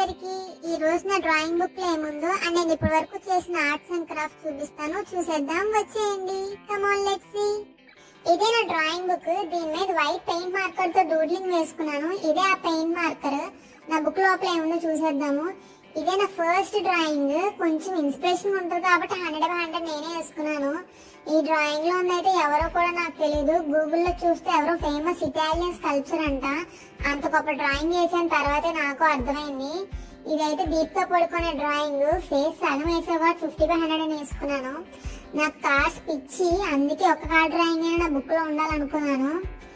అందరికి ఈ రోజు నా డ్రాయింగ్ బుక్ లో ఏముందో అండ్ నేను ఇప్పటి వరకు చేసిన ఆర్ట్స్ అండ్ క్రాఫ్ట్ చూపిస్తాను చూసేద్దాం వచ్చేయండి కమాన్ లెట్స్ సీ ఇదే నా డ్రాయింగ్ బుక్ దీని మీద వైట్ పెయింట్ మార్కర్ తో డూడ్లింగ్ వేసుకున్నాను ఇదే ఆ పెయింట్ మార్కర్ నా బుక్ లోపల ఏముందో చూసేద్దాము ఇదే నా ఫస్ట్ డ్రాయింగ్ కొంచెం ఇన్స్పిరేషన్ ఉంటుంది కాబట్టి హండ్రెడ్ హండ్రెడ్ నేనే వేసుకున్నాను ఈ డ్రాయింగ్ లో ఉందైతే ఎవరో కూడా నాకు తెలియదు గూగుల్లో చూస్తే ఎవరో ఫేమస్ ఇటాలియన్ స్కల్ప్చర్ అంట అంత గొప్ప డ్రాయింగ్ చేసిన తర్వాతే నాకు అర్థమైంది ఇదైతే డీప్ గా పడుకునే డ్రాయింగ్ ఫేస్ సగం వేసే కాబట్టి ఫిఫ్టీ బై హండ్రెడ్ అని వేసుకున్నాను నాకు కార్స్ పిచ్చి అందుకే ఒక కార్ డ్రాయింగ్ అయినా నా బుక్ లో ఉండాలనుకున్నాను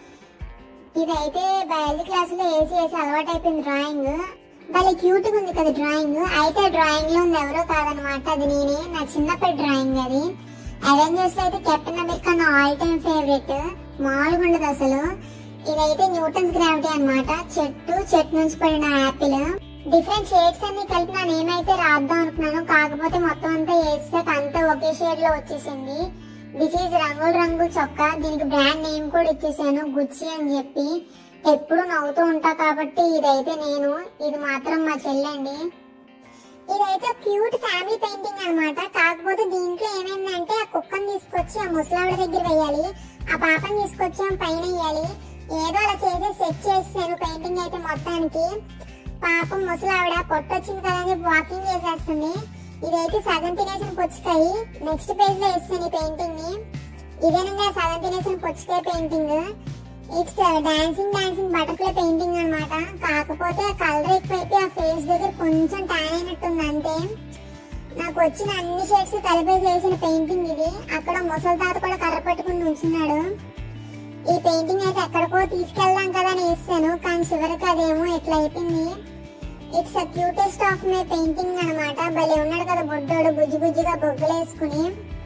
ఇదైతే బయాలజీ క్లాసులో వేసి వేసి అలవాటు అయిపోయింది డ్రాయింగ్ భలే క్యూట్ గా ఉంది కదా డ్రాయింగ్ అయితే డ్రాయింగ్ లో ఉంది ఎవరో కాదనమాట అది నేనే నా చిన్నప్పటి డ్రాయింగ్ అది అవెంజర్స్ లో అయితే కెప్టెన్ అమెరికా నా ఆల్ టైమ్ ఫేవరెట్ మామూలుగా ఉండదు అసలు ఇదైతే న్యూటన్స్ గ్రావిటీ అన్నమాట చెట్టు చెట్టు నుంచి పడిన యాపిల్ డిఫరెంట్ షేడ్స్ అన్ని కలిపి నా నేమ్ అయితే రాద్దాం అనుకున్నాను కాకపోతే మొత్తం అంతా వేసాక అంతా ఒకే షేడ్ లో వచ్చేసింది దిస్ ఈజ్ రంగుల రంగు చొక్కా దీనికి బ్రాండ్ నేమ్ కూడా ఇచ్చేసాను గుచ్చి అని చెప్పి ఎప్పుడు నవ్వుతూ ఉంటా కాబట్టి ఇదైతే నేను ఇది మాత్రం మా చెల్లండి ఇదైతే క్యూట్ ఫ్యామిలీ పెయింటింగ్ అన్నమాట కాకపోతే దీంట్లో ఏమైందంటే ఆ కుక్కని తీసుకొచ్చి ఆ ముసలావిడ దగ్గర వేయాలి ఆ పాపని తీసుకొచ్చి ఆమె పైన వేయాలి ఏదో అలా చేసి సెట్ చేసాను పెయింటింగ్ అయితే మొత్తానికి పాపం ముసలావిడ పొట్టొచ్చింది కదా అని చెప్పి వాకింగ్ చేసేస్తుంది ఇదైతే సగం తినేసిన పుచ్చకాయ నెక్స్ట్ పేజ్ లో వేస్తాను ఈ పెయింటింగ్ ని ఇదేనండి ఆ సగం తినేసిన పుచ్చకాయ painting it's dancing dancing butterfly painting అన్నమాట కాకపోతే ఆ కలర్ ఎక్కువైతే ఆ ఫేస్ దగ్గర కొంచెం ట్యాన్ అయినట్టుంది అంతే నాకు వచ్చిన అన్ని షేడ్స్ కలిపేసి వేసిన పెయింటింగ్ ఇది అక్కడ ముసలి తాత కూడా కర్ర పట్టుకుని నుంచున్నాడు ఈ పెయింటింగ్ అయితే ఎక్కడికో తీసుకెళ్దాం కదా అని వేసాను కానీ చివరికి అదేమో ఇట్లా అయిపోయింది it's cutest of my painting అన్నమాట భలే ఉన్నాడు కదా బుడ్డోడు బుజ్జి బుజ్జిగా బొగ్గలు వేసుకుని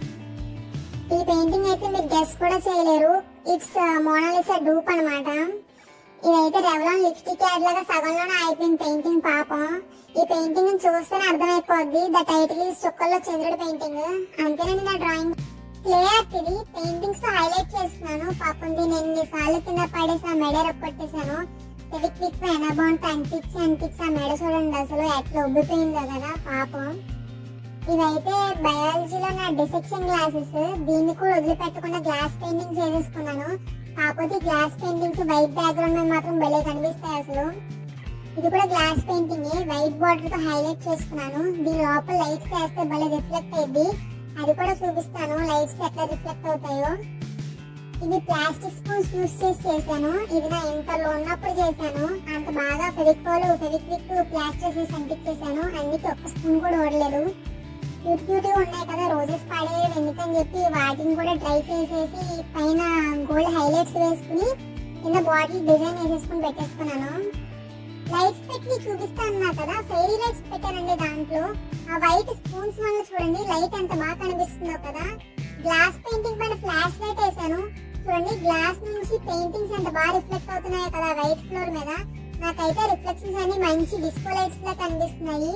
ఈ పెయింటింగ్ అయితే మీరు గెస్ కూడా చేయలేరు ఇట్స్ మోనాలిసా డూప్ అన్నమాట ఇదైతే రెవలాన్ లిప్స్టిక్ యాడ్ లాగా సగంలోనే అయిపోయింది పెయింటింగ్ పాపం ఈ పెయింటింగ్ చూస్తేనే అర్థమైపోద్ది ద టైటిల్ ఈస్ చుక్కల్లో చంద్రుడి పెయింటింగ్ అంతేనండి నా డ్రాయింగ్ క్లే ఆర్ట్ ఇది పెయింటింగ్స్ తో హైలైట్ చేస్తున్నాను పాపం దీన్ని ఎన్ని సార్లు కింద పడేసి ఆ మెడ కొట్టేశాను క్విక్ క్విక్ ఎనబౌంట్ అనిపించి అనిపించి ఆ మెడ చూడండి అసలు ఎట్లా ఉబ్బిపోయిందో కదా పాపం ఇవైతే బయాలజీలో నా డిసెక్షన్ గ్లాసెస్ దీన్ని కూడా వదిలిపెట్టకుండా గ్లాస్ పెయింటింగ్స్ వేసేసుకున్నాను కాకపోతే గ్లాస్ పెయింటింగ్స్ వైట్ బ్యాక్గ్రౌండ్ మీద మాత్రం భలే కనిపిస్తాయి అసలు ఇది కూడా గ్లాస్ పెయింటింగ్ వైట్ బార్డర్ తో హైలైట్ చేసుకున్నాను దీని లోపల లైట్స్ వేస్తే భలే రిఫ్లెక్ట్ అయ్యింది అది కూడా చూపిస్తాను లైట్స్ ఎట్లా రిఫ్లెక్ట్ అవుతాయో ఇది ప్లాస్టిక్ స్పూన్స్ యూస్ చేసి చేశాను ఇది నా ఇంటర్లో ఉన్నప్పుడు చేశాను అంత బాగా ఫెవికోల్ ఫెవిక్విక్ ప్లాస్టర్ చేసి అంటించేశాను అందుకే ఒక్క స్పూన్ కూడా ఓడలేదు క్యూట్ క్యూట్ ఉన్నాయి కదా రోజెస్ పాడేవి ఎందుకని చెప్పి వాటిని కూడా డ్రై చేసేసి పైన గోల్డ్ హైలైట్స్ వేసుకుని కింద బాటిల్ డిజైన్ వేసేసుకుని పెట్టేసుకున్నాను లైట్స్ పెట్టి చూపిస్తా అన్నా కదా ఫెయిరీ లైట్స్ పెట్టానండి దాంట్లో ఆ వైట్ స్పూన్స్ వల్ల చూడండి లైట్ ఎంత బాగా కనిపిస్తుందో కదా గ్లాస్ పెయింటింగ్ పైన ఫ్లాష్ లైట్ వేసాను చూడండి గ్లాస్ నుంచి పెయింటింగ్స్ ఎంత బాగా రిఫ్లెక్ట్ అవుతున్నాయో కదా వైట్ ఫ్లోర్ మీద నాకైతే రిఫ్లెక్షన్స్ అన్ని మంచి డిస్కో లైట్స్ లా కనిపిస్తున్నాయి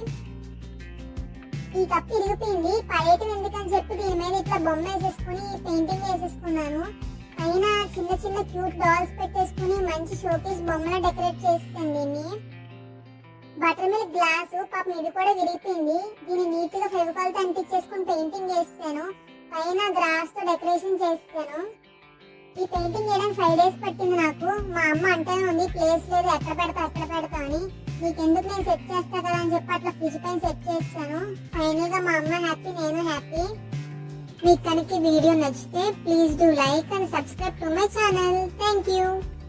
ఈ కప్ ఇరిగిపోయింది పడేయటం ఎందుకని చెప్పి దీని మీద ఇట్లా బొమ్మ వేసేసుకుని పెయింటింగ్ వేసేసుకున్నాను పైన చిన్న చిన్న క్యూట్ డాల్స్ పెట్టేసుకుని మంచి షోకేస్ బొమ్మలా డెకరేట్ చేస్తాను దీన్ని బటర్ మిల్క్ గ్లాస్ పాపం ఇది కూడా విరిగిపోయింది దీన్ని నీట్ గా ఫెవికాల్ తో అంటించేసుకుని పెయింటింగ్ చేస్తాను పైన గ్రాస్ తో డెకరేషన్ చేస్తాను ఈ పెయింటింగ్ చేయడానికి ఫైవ్ డేస్ పట్టింది నాకు మా అమ్మ అంటేనే ఉంది ప్లేస్ లేదు ఎక్కడ పెడతా ఎక్కడ పెడతా అని నీకెందుకు నేను సెట్ చేస్తా కదా అని చెప్పి అట్లా ఫ్రిడ్జ్ పైన సెట్ చేస్తాను ఫైనల్ గా మా అమ్మ హ్యాపీ నేను హ్యాపీ మీకు కనుక ఈ వీడియో నచ్చితే please do like and subscribe to my channel thank you